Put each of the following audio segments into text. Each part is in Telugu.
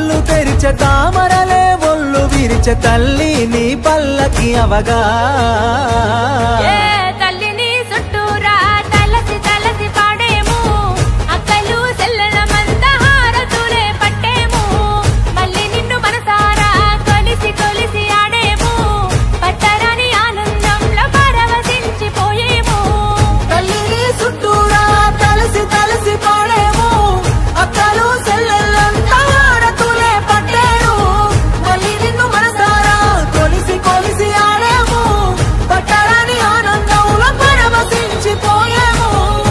కళ్ళు తెరిచే తామరలే ఒళ్ళు విరిచే తల్లి నీ పల్లకి అవగా ఏ తల్లిని చుట్టూరా తలసి తలసి పాడేము అక్కలు చెల్లెల మంద హారతులే పట్టేము మళ్ళీ నిన్ను మనసారా కొలిసి కొలిసి ఆడేము పట్టరాని ఆనందంలో పరవశించిపోయేము తల్లిని చుట్టూరా తలసి తలసి పాడేము అక్కలు చెల్లెళ్ళంతా ఆడతులే పట్టేరు మళ్ళీ నిన్ను మనసారా కొలిసి కొలిసి ఆడేము పట్టరాని ఆనందంలో పరవశించిపోయేము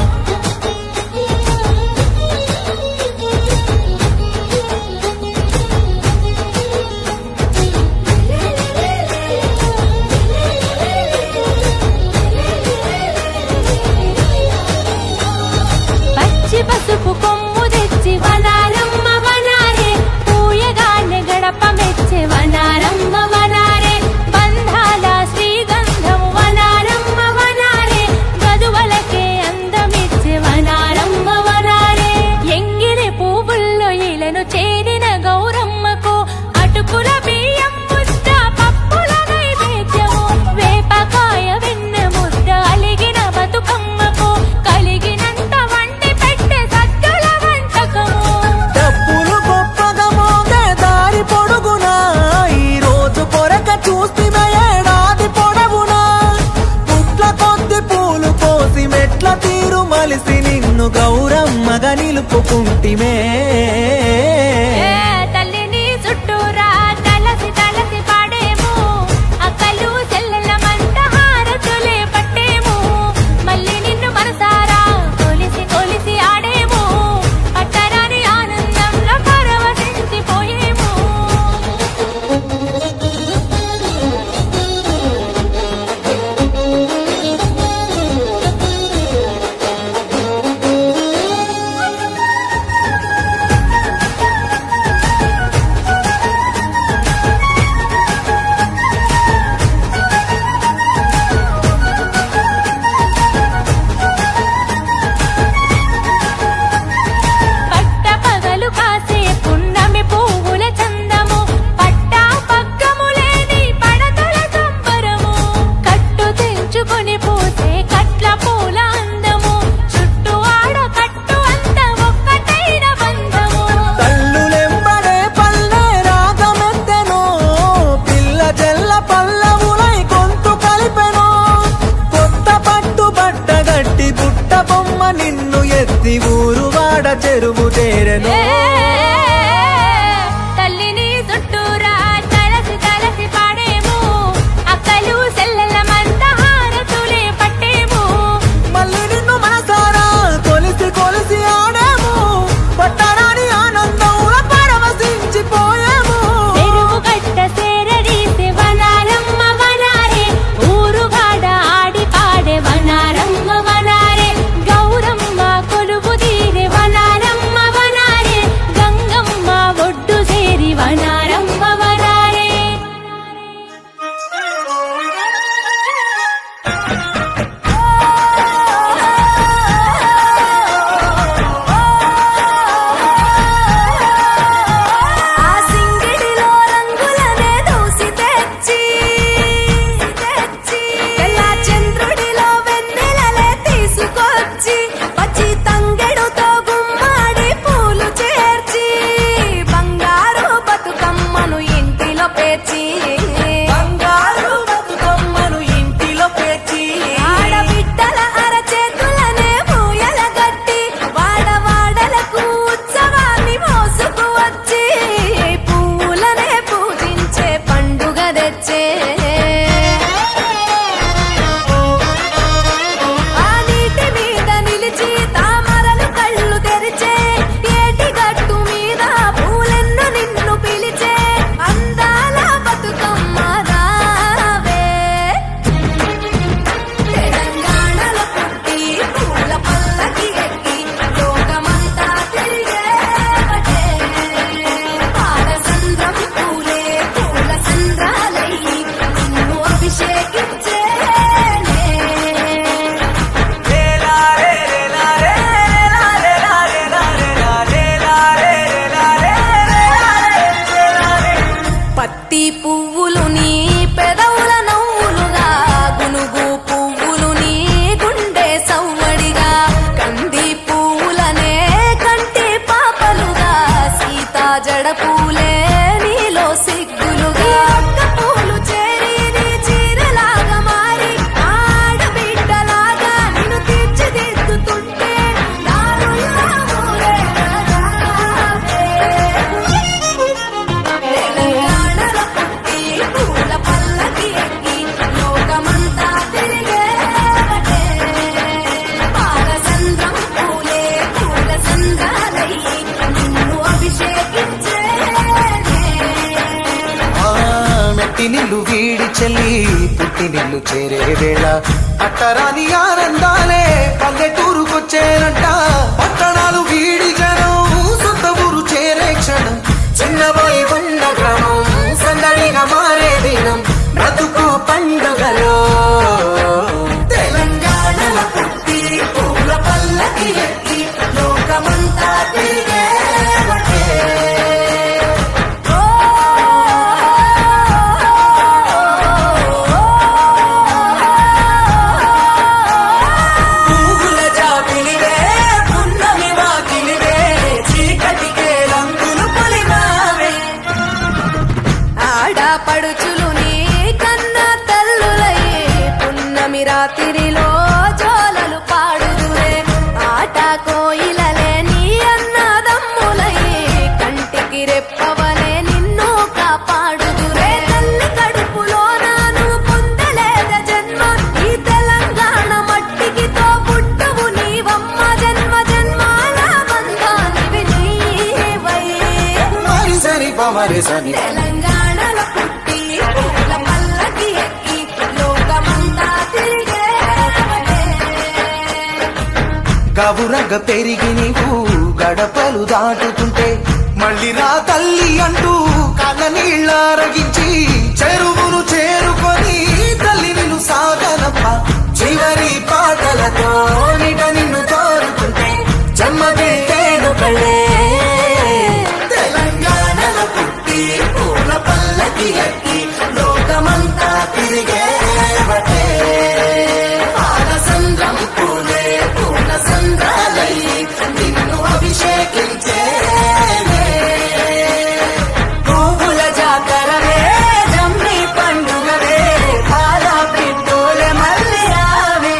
పచ్చి పసుపు కొమ్ము తెచ్చి వనారమ్మ వనారే పూయగానే గడప మెచ్చే వనారమ్మ వనారే బంధాల శ్రీగంధం వనారమ్మ వనారే గదువలకే అందమిచ్చే వనారమ్మ వనారే ఎంగిరి పువ్వుల్లో ఇలను చేరిన గౌరమ్మకు అటుకుల బియ్యం ముద్ద పప్పుల నైవేద్యము వేపకాయ వెన్న ముద్ద అలిగిన బతుకమ్మకు కలిగినంత వండి పెట్టే సద్దుల వంటకము డబ్బులు గొప్పగా మోగే దారి పొడుగునా ఈ రోజు కొరక చూస్తే ఏడాది పొడవునా పుట్ల కొద్ది పూలు కోసి మెట్ల తీరు మలిసి నిన్ను గౌరమ్మగా నిలుపుకుంటిమే ఏ తల్లిని చుట్టూరా తలసి తలసి పాడేము అక్కలు చెల్లెల మంట హారతులే పట్టేము మళ్ళీ నిన్ను మనసారా కొలిసి కొలిసి ఆడేము పట్టరాని ఆనందంలో పరవశించిపోయేము జడ పూలే నీలో సిగ్గులుగా ఒక్క పూలు చేరి నీ చీరలాగా మారి ఆడబిడ్డలాగా నిన్ను తీర్చిదిద్దుతుంటే నారుల్లా ఊరేగారావే. తెలంగాణలో పుట్టి పూల పల్లకి ఎక్కి లోకమంతా తిరిగేవటే. పాలసంద్రం పూలే పూల సంద్రాలయ్యి నిన్ను అభిషేకించేనే. ఆ మెట్టి నిల్లు వీడి చెల్లి పుట్టి నిల్లు చేరే వేళ అట్టరాని ఆనందాలే పల్లెటూరుకొచ్చేనంట పట్టణాలు వీడి జనం సొంత ఊరు చేరే క్షణం చిన్నబోయి ఉన్న గ్రామం సందడిగా మారే దినం బ్రతుకు పండుగలో తెలంగాణలో పుట్టి పూల పల్లకి ఎక్కి లోకమంతా తిరిగేవటే. పువ్వుల జాబిలివే, పున్నమి వాకిలివే, చీకటికే రంగులు పొలిమావే. ఆడపడుచులు నీ కన్న తల్లులయ్యే పున్నమి రాత్రిలో జోలలు పాడుదురే ఆట కోయిలలే నీ అన్నదమ్ములయ్యే కంటికి రెప్పవలే నిన్ను కాపాడుదురే తల్లి కడుపులో నాను పొందలేద జన్మ ఈ తెలంగాణ మట్టికి తో పుట్టవు నీవమ్మ జన్మ జన్మాల బంధానివి నీవై మరి సరి పమరి సని తెలంగాణలో పుట్టి పూల పల్లకి ఎక్కి లోకమంతా తిరిగేవటే. గవురగ పెరిగి నీవు గడపలు దాటుతుంటే మళ్ళీ రా తల్లి అంటూ కళ్ళ నీళ్ళారగించి చెరువును చేరుకొని తల్లి నిన్ను సాగనప్ప చివరి పాటలతో నిట నిన్ను తోరుకుంటే జన్మదేను కళ్ళే తెలంగాణలో పుట్టి పూల పల్లకి ఎక్కి లోకమంతా తిరిగేవటే పాలసంద్రం పూలే పూల సంద్రాలయ్యి నిన్ను అభిషేకించే పువ్వుల జాతరవే జమ్మి పండుగవే పాల పిట్టోలే మళ్ళీ రావే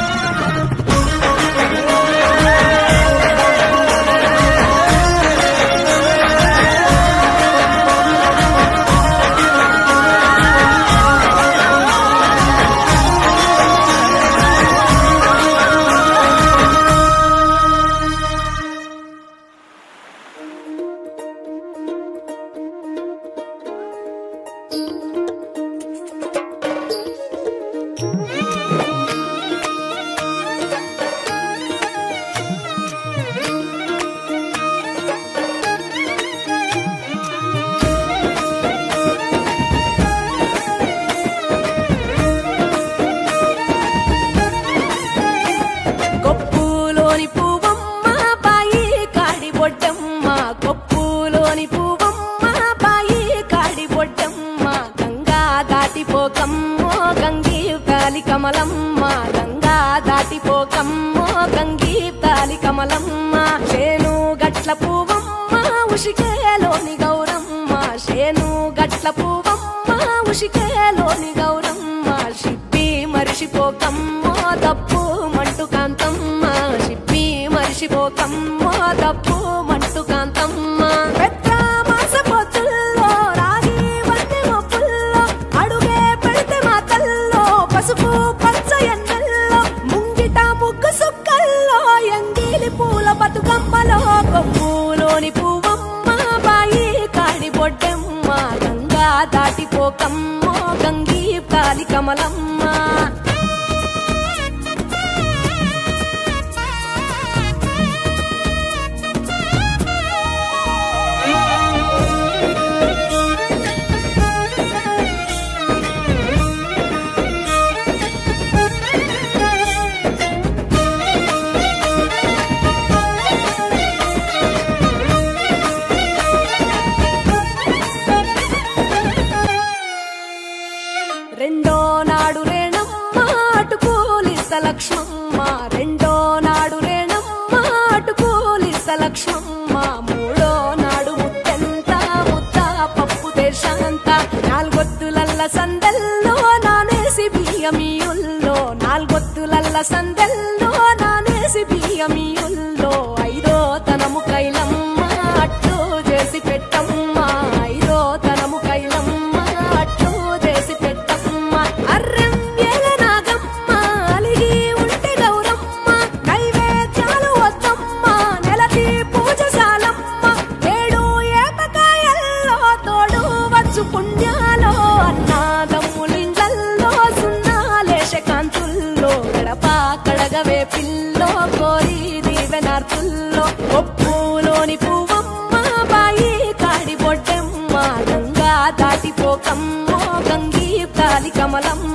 కొప్పులోని పువ్వమ్మ బాయి కాడి బొడ్డమ్మ కొప్పులోని పువ్వమ్మ బాయి కాడి బొడ్డమ్మ గంగా దాటిపోకమ్మో గంగీ కాలి కమలమ్మ గంగా దాటిపోకమ్మో గంగీ తాలి కమలమ్మ శేను గట్ల పువ్వమ్మ ఉషికేలోని గౌరమ్మ శేను గట్ల పువ్వమ్మ ఉషికేలోని గౌరమ్మ షిప్పి మరిషిపోకమ్మో తప్పు మంటు కాంతమ్మ షిప్పి మరిషిపోకమ్మో తప్పు మంటు కాంతమ్మ పెద్ద మాస పొత్తుల్లో రాగి వంటి మొప్పుల్లో అడుగే పెడితే మా తల్లో పసుపు పచ్చ ఎన్నెల్లో ముంగిట ముగ్గు సుక్కల్లో ఎంగిలి పూల బతుకమ్మలో కొప్పులోని పువ్వమ్మ బాయి కాడి బొడ్డెమ్మ గంగా దాటిపోకమ్మో గంగీ కాలి కమలమ్మ రెండో నాడు రేణమ్మ అటుకూలిస్త లక్ష్మమ్మ రెండో నాడు రేణమ్మ అటుకూలిస్త లక్ష్మమ్మ మూడో నాడు ముత్తెన్న బియ్యమియుల్లో నాలుగొత్తులల్ల సందెల్లో నానేసి బియ్యమియుల్లో ఐదో తనము కైలమ్మ అట్లు చేసి పెట్టమ్మ ఐదో తనము కైలమ్మ అట్లు చేసి పెట్టమ్మ అర్రం ఏల నాగమ్మ అలిగి ఉంటే గౌరమ్మ నైవేద్యాలు వద్దమ్మ నెలకి పూజశాలమ్మ ఏడు ఏపకాయల్లో తోడు వచ్చు పుణ్యాలో అన్నాదమ్ములింగల్లో సున్నాలేశ కాంతుల్లో గడప కడగవే పిల్లో కోరి దీవెనార్తుల్లో ఒప్పులోని పువ్వమ్మ బాయి కాడి బొడ్డెమ్మ గంగా దాటిపోకమ్మో గంగీ కాలి కమలమ్మ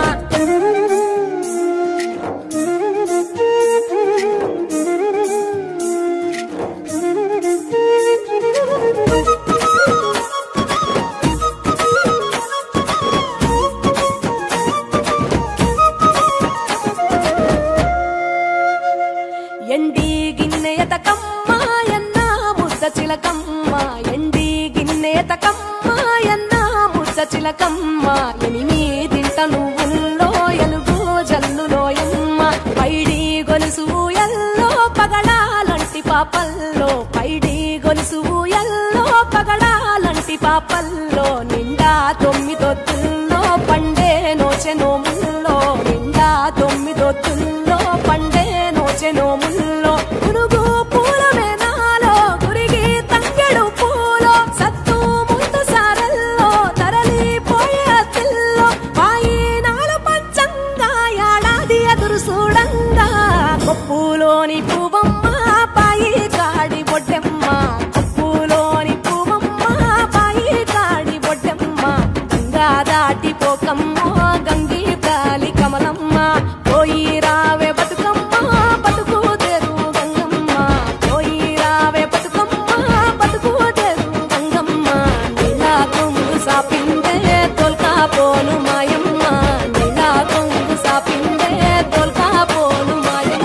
ఎండి గిన్నెయతకమ్మ ఎన్న ముద్ద చిలకమ్మ ఎండి గిన్నెయతకమ్మ ఎన్న ముద్ద చిలకమ్మ ఎనిమిదింట నువ్వుల్లో ఎలుగు జల్లులోయమ్మ పైడి గొలుసు ఎల్లో పగడాలంటి పాపల్లో పైడి గొలుసు ఎల్లో పగడాలంటి పాపల్లో నిండా తొమ్మిదొత్తుల్లో పండే నోచె నోముల్లో నిండా తొమ్మిదొత్తుల్లో పండే నోచె నోముల్లో పునుగు పూల మేనాలో గురిగి తంగెడు పూలో సత్తు ముందు సారల్లో తరలిపోయే అత్తిల్లో పాయి నాలు పంచంగా ఏడాది ఎదురు చూడంగా కొప్పులోని పువ్వమ్మ పాయి కాడి బొడ్డెమ్మ కొప్పులోని పువ్వమ్మ పాయి కాడి బొడ్డెమ్మ గంగా దాటిపోకమ్మో గంగీ కాలి కమలమ్మ పోయి రావే బతుకమ్మ బతుకు తెరు గంగమ్మ పోయి రావే బతుకమ్మ బతుకు తెరు గంగమ్మ నీలా కొంగు సాపిందే తోల్కా పోను మాయమ్మ నీలా కొంగు సాపిందే తోల్కా పోను మాయమ్మ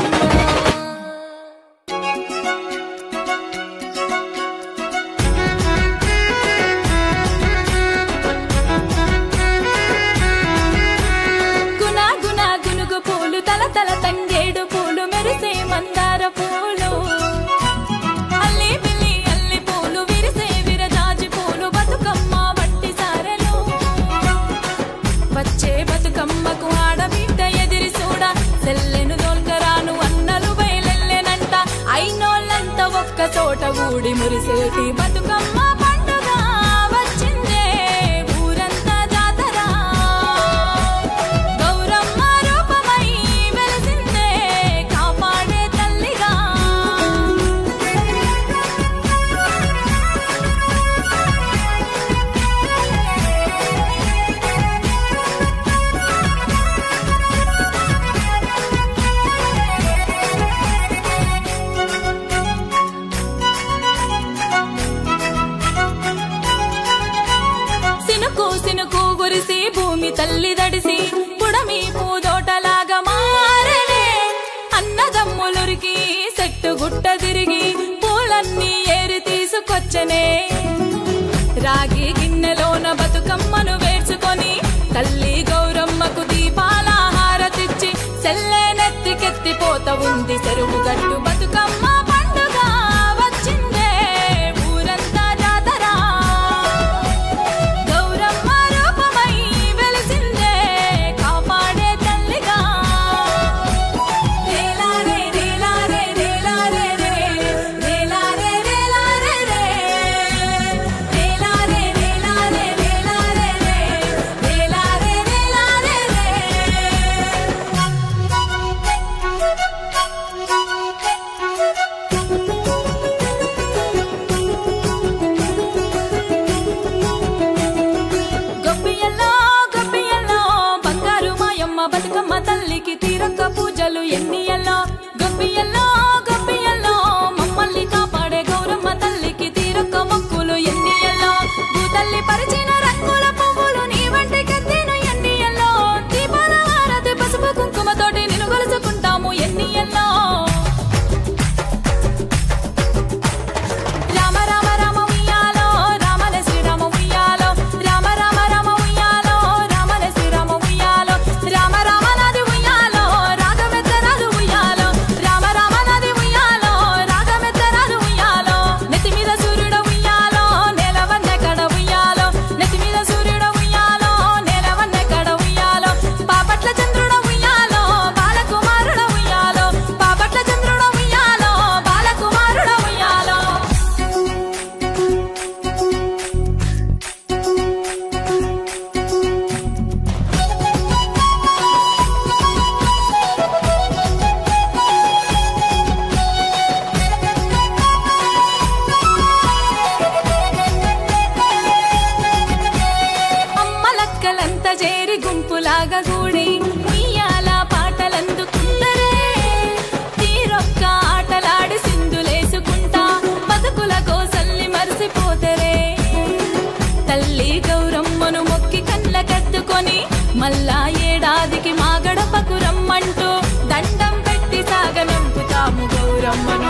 గుణ గుణ గునుగు పూలు తల తల తంగేడు పూలు మెరిసే మందార పూలు అల్లి బిల్లి అల్లి పూలు విరిసే విరజాజి పూలు బతుకమ్మ వట్టి సారెలు వచ్చే బతుకమ్మకు ఆడబిడ్డ ఎదిరి చూడ సెల్లెను దోల్కరాను అన్నలు బయలెల్లెనంట అయినోళ్ళంతా ఒక్క చోట ఊడి మురిసేటి బతుకమ్మ పండుగ వచ్చిందే ఊరంతా జాతర గౌరమ్మ రూపమై వెలసిందే కాపాడే తల్లిగా సినుకు సినుకు గురిసి భూమి తల్లి దడిసి పుడమి పూదోటలాగా మారనే అన్నదమ్ములురికి చెట్టు గుట్ట తిరిగి పూలన్నీ ఏరి తీసుకొచ్చనే రాగి గిన్నెలోన బతుకమ్మను వేర్చుకొని తల్లి గౌరమ్మకు దీపాల హారతిచ్చి సెల్లెనెత్తికెత్తిపోత ఉంది చెరువు గట్టు బతుకమ్మ పండుగ వచ్చిందే ఊరంతా జాతర గౌరమ్మ రూపమై వెలిసిందే కాపాడే తల్లిగా రేలారే రేలారే రేలారే రే రేలారే రేలారే రే రేలారే రేలారే రేలారే రే రేలారే రేలారే రే గౌరమ్మను మొక్కి కళ్ళకెత్తుకొని మళ్ళా ఏడాదికి మా గడపకు రమ్మంటూ దండం పెట్టి సాగనంపుతాము గౌరమ్మను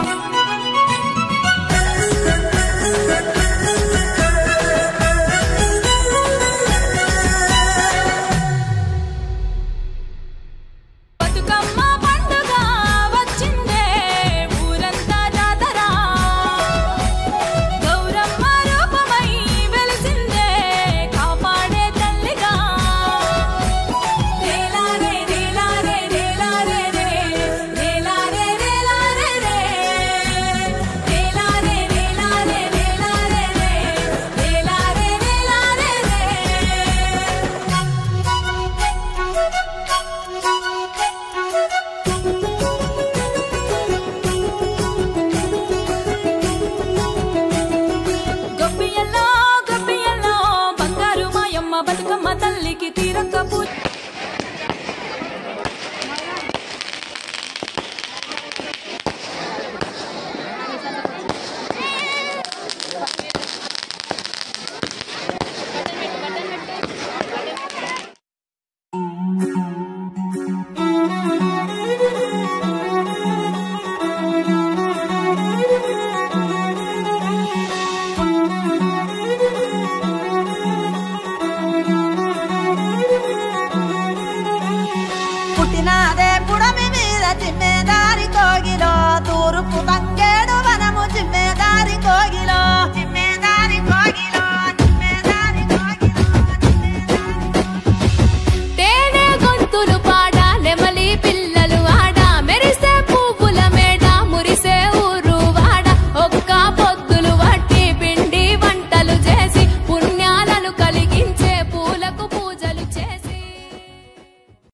బతుకమ్మ పండుగ వచ్చిందే ఊరంతా జాతర గౌరమ్మ రూపమై వెలిసిందే కాపాడే తల్లిగా రేలారే రేలారే రేలారే రే రేలారే రేలారే రే రేలారే రేలారే రేలారే రే రేలారే రేలారే గొప్పియల్లో గొప్పియల్లో బంగారు మాయమ్మ బతుకమ్మ తల్లికి తీరక్క పూజ